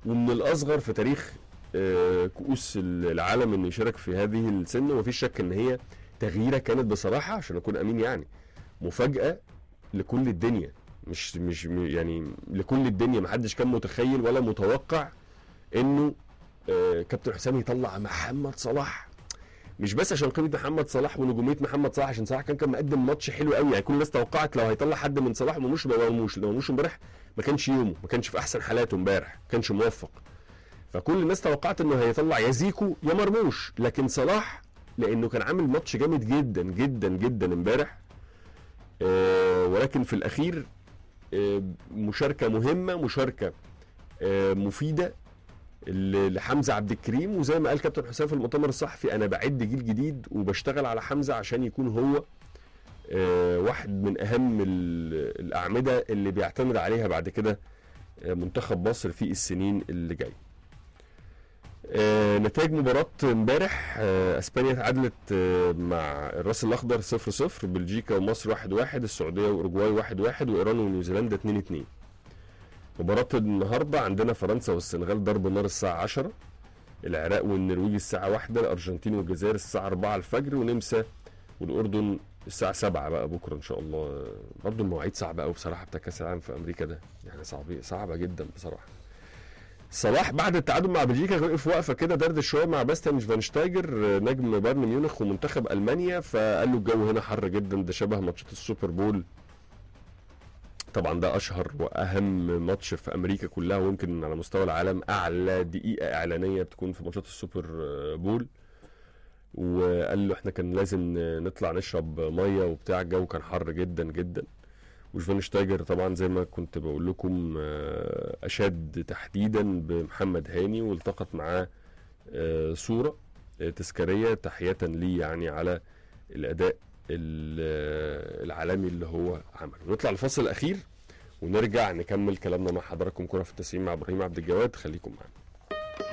ومن الاصغر في تاريخ آه، كؤوس العالم انه يشارك في هذه السن ومفيش شك ان هي تغييره كانت بصراحه عشان اكون امين يعني مفاجاه لكل الدنيا مش مش م- يعني لكل الدنيا محدش كان متخيل ولا متوقع انه آه، كابتن حسام يطلع محمد صلاح مش بس عشان قيمه محمد صلاح ونجوميه محمد صلاح عشان صلاح كان كان مقدم ماتش حلو قوي يعني كل الناس توقعت لو هيطلع حد من صلاح ومرموش يبقى مرموش لو مرموش امبارح ما كانش يومه ما كانش في احسن حالاته امبارح ما كانش موفق فكل الناس توقعت انه هيطلع يا زيكو يا مرموش لكن صلاح لانه كان عامل ماتش جامد جدا جدا جدا امبارح آه ولكن في الاخير آه مشاركه مهمه مشاركه آه مفيده ل- لحمزه عبد الكريم وزي ما قال كابتن حسام في المؤتمر الصحفي انا بعد جيل جديد وبشتغل على حمزه عشان يكون هو آه، واحد من اهم ال- الاعمده اللي بيعتمد عليها بعد كده آه، منتخب مصر في السنين اللي جايه. آه، نتائج مباراة امبارح آه، اسبانيا تعادلت آه، مع الراس الاخضر 0-0 بلجيكا ومصر 1-1 السعوديه واوروجواي 1-1 وايران ونيوزيلندا 2-2 مباراة النهارده عندنا فرنسا والسنغال ضرب نار الساعة 10 العراق والنرويج الساعة 1 الأرجنتين والجزائر الساعة 4 الفجر ونمسا والأردن الساعة 7 بقى بكرة إن شاء الله برضه المواعيد صعبة أوي بصراحة بتاع كأس العالم في أمريكا ده يعني صعبة صعبة جدا بصراحة صلاح بعد التعادل مع بلجيكا وقف وقفه كده دردش شويه مع باستيان فانشتايجر نجم بايرن ميونخ ومنتخب المانيا فقال له الجو هنا حر جدا ده شبه ماتشات السوبر بول طبعا ده اشهر واهم ماتش في امريكا كلها ويمكن على مستوى العالم اعلى دقيقه اعلانيه بتكون في ماتشات السوبر بول وقال له احنا كان لازم نطلع نشرب ميه وبتاع الجو كان حر جدا جدا وشفاينشتايجر طبعا زي ما كنت بقول لكم آه، اشاد تحديدا بمحمد هاني والتقط معاه آه، صوره آه، تذكاريه تحيه ليه يعني على الاداء ال- آه، العالمي اللي هو عمله نطلع الفصل الاخير ونرجع نكمل كلامنا مع حضراتكم كره في التسعين مع ابراهيم عبد الجواد خليكم معانا